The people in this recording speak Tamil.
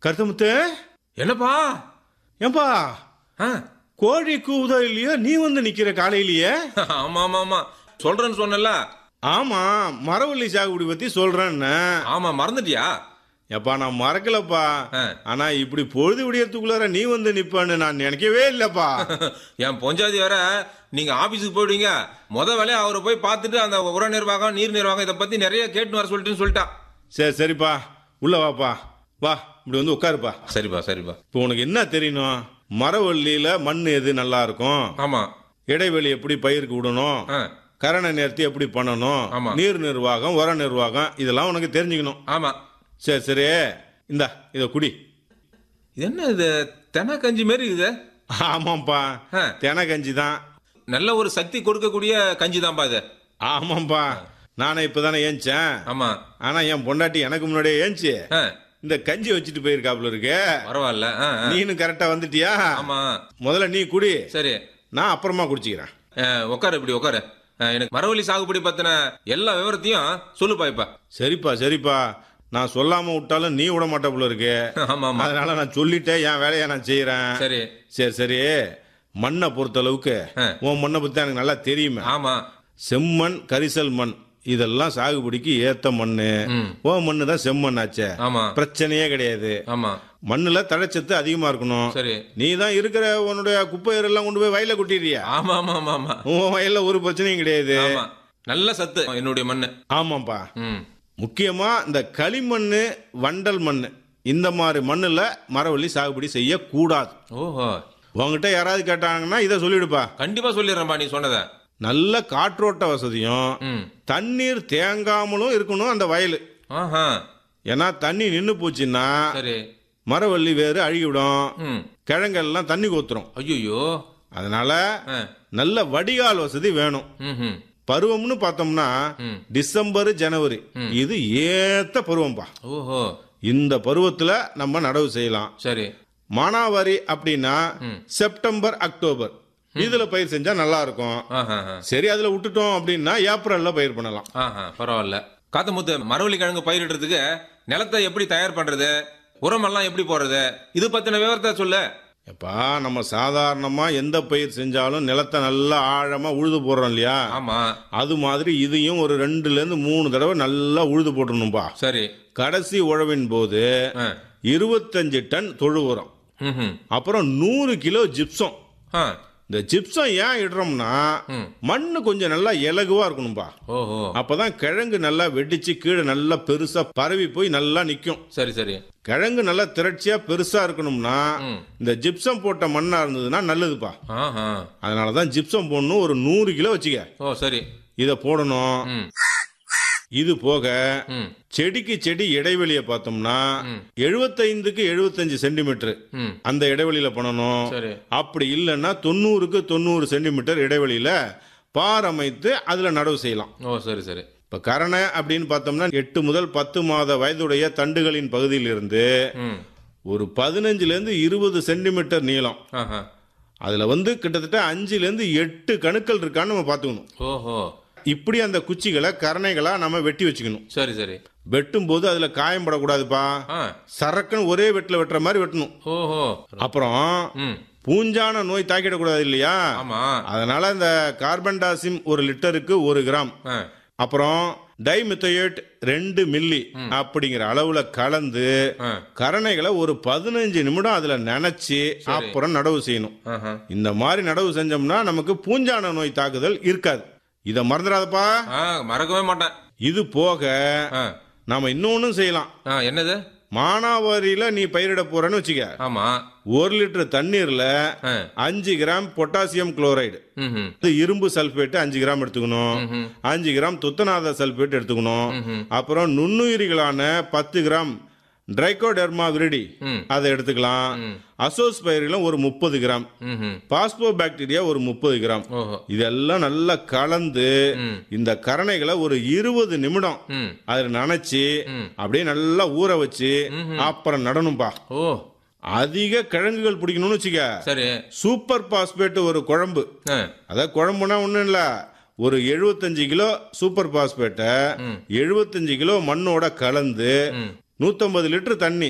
கருத்தமுத்து என்னப்பா ஏன்பா ஆ, கோழி கூவுதோ இல்லையோ நீ வந்து நிக்கிற காலையிலேயே ஆமா ஆமா ஆமா சொல்றேன்னு சொன்னல ஆமா மரவள்ளி சாகுபடி பத்தி சொல்றேன்னு ஆமா மறந்துட்டியா எப்பா நான் மறக்கலப்பா ஆ. ஆனா இப்படி பொழுது விடியறதுக்குள்ளார நீ வந்து நிப்பன்னு நான் நினைக்கவே இல்லப்பா என் பொஞ்சாதி வேற நீங்க ஆபீஸுக்கு போயிடுவீங்க முத வேலையா அவரை போய் பார்த்துட்டு அந்த உர நிர்வாகம் நீர் நிர்வாகம் இதை பத்தி நிறைய கேட்டு வர சொல்லிட்டுன்னு சொல்லிட்டான் சரி சரிப்பா உள்ள வாப்பா வா இப்படி வந்து உட்காருப்பா சரிப்பா சரிப்பா இப்போ உனக்கு என்ன தெரியணும் மரவள்ளியில மண் எது நல்லா இருக்கும் ஆமா இடைவெளி எப்படி பயிருக்கு விடணும் ஆ, கரண நேர்த்தி எப்படி பண்ணணும் ஆமா. நீர் நிர்வாகம் உர நிர்வாகம் இதெல்லாம் உனக்கு தெரிஞ்சுக்கணும் ஆமா சரி சரி இந்தா இத குடி இது என்ன இது தென கஞ்சி மாதிரி இது ஆமாப்பா ஆ. தென கஞ்சி தான் நல்ல ஒரு சக்தி கொடுக்கக்கூடிய கஞ்சி தான்ப்பா இது ஆமாப்பா நானே இப்பதானே ஏஞ்சேன் ஆமா ஆனா என் பொண்டாட்டி எனக்கு முன்னாடியே ஏஞ்சி ஆ, இந்த கஞ்சி வச்சுட்டு போயிருக்காப்புல இருக்கு பரவாயில்ல ஆ, ஆ. நீனும் கரெக்டா வந்துட்டியா ஆமா முதல்ல நீ குடி சரி நான் அப்புறமா குடிச்சுக்கிறேன் ஆ, உட்காரு இப்படி உட்காரு ஆ, எனக்கு மரவள்ளி சாகுபடி பத்தின எல்லா விவரத்தையும் சொல்லுப்பா இப்ப சரிப்பா சரிப்பா நான் சொல்லாம விட்டாலும் நீ விட மாட்டாப்புல இருக்கு ஆமா ஆமா அதனால நான் சொல்லிட்டேன் என் வேலையை நான் செய்யறேன் சரி சரி சரி மண்ணை பொறுத்த அளவுக்கு ஆ. உன் மண்ணை பத்தி எனக்கு நல்லா தெரியுமே ஆமா செம்மண் கரிசல் மண் இதெல்லாம் சாகுபடிக்கு ஏத்த மண்ணு ம். உன் மண்ணு தான் செம்மண் ஆச்சே ஆமா பிரச்சனையே கிடையாது ஆமா மண்ணுல தழைச்சத்து அதிகமா இருக்கணும் சரி நீ தான் இருக்கிற உன்னுடைய குப்பையர் எல்லாம் கொண்டு போய் வயல்ல கொட்டிடுறியா ஆமா ஆமா ஆமா ஆமா உன் வயல்ல ஒரு பிரச்சனையும் கிடையாது ஆமா நல்ல சத்து என்னுடைய மண்ணு ஆமாப்பா ம் முக்கியமா இந்த களிமண்ணு வண்டல் மண் இந்த மாதிரி மண்ணுல மரவள்ளி சாகுபடி செய்யக்கூடாது ஓஹோ உங்ககிட்ட யாராவது கேட்டாங்கன்னா இதை சொல்லிடுப்பா கண்டிப்பா சொல்லிடுறேன்பா நீ சொன்னத நல்ல காற்றோட்ட வசதியும் ம் தண்ணீர் தேங்காமலும் இருக்கணும் அந்த வயல் ஆஹா ஏன்னா தண்ணி நின்று போச்சுன்னா சரி மரவள்ளி வேறு அழுகிவிடும் ம் கிழங்கெல்லாம் தண்ணி கொத்துரும் ஐயோ அதனால ஆ நல்ல வடிகால் வசதி வேணும் ம் ம் பருவம்னு பார்த்தோம்னா ம். டிசம்பர் ஜனவரி இது ஏத்த பருவம்பா ஓஹோ இந்த பருவத்துல நம்ம நடவு செய்யலாம் சரி மானாவாரி அப்படின்னா ம். செப்டம்பர் அக்டோபர் இதுல பயிர் செஞ்சா நல்லா இருக்கும் ஆஹா ஆஹா. சரி அதுல விட்டுட்டோம் அப்படின்னா ஏப்ரல்ல பயிர் பண்ணலாம் ஆஹா பரவாயில்ல காத்தமுத்து மரவள்ளி கிழங்கு பயிரிடுறதுக்கு நிலத்தை எப்படி தயார் பண்றது உரமெல்லாம் எப்படி போடுறது இது பத்தின விவரத்தை சொல்லு எப்பா நம்ம சாதாரணமா எந்த பயிர் செஞ்சாலும் நிலத்தை நல்லா ஆழமா உழுது போடுறோம் இல்லையா ஆமா அது மாதிரி இதையும் ஒரு ரெண்டுல இருந்து மூணு தடவை நல்லா உழுது போட்டுடணும்பா சரி கடைசி உழவின் போது ஆ. இருபத்தஞ்சு டன் தொழு உரம் ம் ம். அப்புறம் நூறு கிலோ ஜிப்சம் ஆ இந்த ஜிப்சம் ஏன் இடுறோம்னா ம். மண்ணு கொஞ்சம் நல்லா இலகுவா இருக்கணும்பா ஓஹோ அப்பதான் கிழங்கு நல்லா வெடிச்சு கீழே நல்லா பெருசா பரவி போய் நல்லா நிக்கும் சரி சரி கிழங்கு நல்லா திரட்சியா பெருசா இருக்கணும்னா ம். இந்த ஜிப்சம் போட்ட மண்ணா இருந்ததுன்னா நல்லதுப்பா ஆஹா அதனாலதான் ஜிப்சம் போடணும் ஒரு நூறு கிலோ வச்சுக்க ஓ சரி இத போடணும் ம் இது போக ம் செடிக்கு செடி இடைவெளியை பார்த்தோம்னா ம். எழுபத்தைந்துக்கு எழுபத்தஞ்சு சென்டிமீட்டர் ம் அந்த இடைவெளியில பண்ணணும் சரி அப்படி இல்லைன்னா தொண்ணூறுக்கு தொண்ணூறு சென்டிமீட்டர் இடைவெளியில பார் அமைத்து அதுல நடவு செய்யலாம் ஓ சரி சரி இப்ப கரணை அப்படின்னு பார்த்தோம்னா எட்டு முதல் பத்து மாத வயதுடைய தண்டுகளின் பகுதியிலிருந்து ம் ஒரு பதினஞ்சுல இருந்து இருபது சென்டிமீட்டர் நீளம் ஆஹா அதுல வந்து கிட்டத்தட்ட அஞ்சுல இருந்து எட்டு கணுக்கள் இருக்கான்னு நம்ம பார்த்துக்கணும் ஓஹோ இப்படி அந்த குச்சிகளை கரணைகளா நம்ம வெட்டி வச்சுக்கணும் சரி சரி வெட்டும் போது அதுல காயம் படக்கூடாதுப்பா ஆ சரக்குன்னு ஒரே வெட்டில வெட்டுற மாதிரி வெட்டணும் ஓஹோ அப்புறம் ம் பூஞ்சான நோய் தாக்கிடக்கூடாது இல்லையா ஆமா அதனால இந்த கார்பன் டாசிம் ஒரு லிட்டருக்கு ஒரு கிராம் ஆ அப்புறம் டைமித்தோயேட் ரெண்டு மில்லி அப்படிங்கிற அளவுல கலந்து ஆ கரணைகளை ஒரு பதினஞ்சு நிமிடம் அதுல நனைச்சு அப்புறம் நடவு செய்யணும் ஆஹா இந்த மாதிரி நடவு செஞ்சோம்னா நமக்கு பூஞ்சான நோய் தாக்குதல் இருக்காது இத மறந்துடாதப்பா ஆ மறக்கவே மாட்டேன் இது போக ஆ நாம இன்னொன்னும் செய்யலாம் ஆ என்னது மானாவாரியில நீ பயிரிட போறன்னு வச்சுக்க ஆமா ஒரு லிட்டர் தண்ணீர்ல ஆ அஞ்சு கிராம் பொட்டாசியம் குளோரைடு ம் ம் இது இரும்பு சல்பேட் அஞ்சு கிராம் எடுத்துக்கணும் ம்ஹும். அஞ்சு கிராம் துத்தநாத சல்பேட் எடுத்துக்கணும் ம்ஹும். அப்புறம் நுண்ணுயிரிகளான பத்து கிராம் ட்ரைகோடெர்மா விரிடி ம் அதை எடுத்துக்கலாம் ம். அசோஸ் பயிர்களும் ஒரு முப்பது கிராம் ம் ம் பாஸ்போ பாக்டீரியா ஒரு முப்பது கிராம் ஓஹோ இதெல்லாம் நல்லா கலந்து ம் இந்த கரணைகளை ஒரு இருபது நிமிடம் ம் அதில் நனைச்சு ம். அப்படியே நல்லா ஊற வச்சு அப்புறம் நடணும்பா ஓ அதிக கிழங்குகள் பிடிக்கணும்னு வச்சுக்க சரி சூப்பர் பாஸ்பேட் ஒரு குழம்பு ஆ அதாவது குழம்புனா ஒன்றும் இல்லை ஒரு எழுபத்தஞ்சு கிலோ சூப்பர் பாஸ்பேட்டை ம். எழுபத்தஞ்சு கிலோ மண்ணோட கலந்து ம் நூற்றம்பது லிட்டர் தண்ணி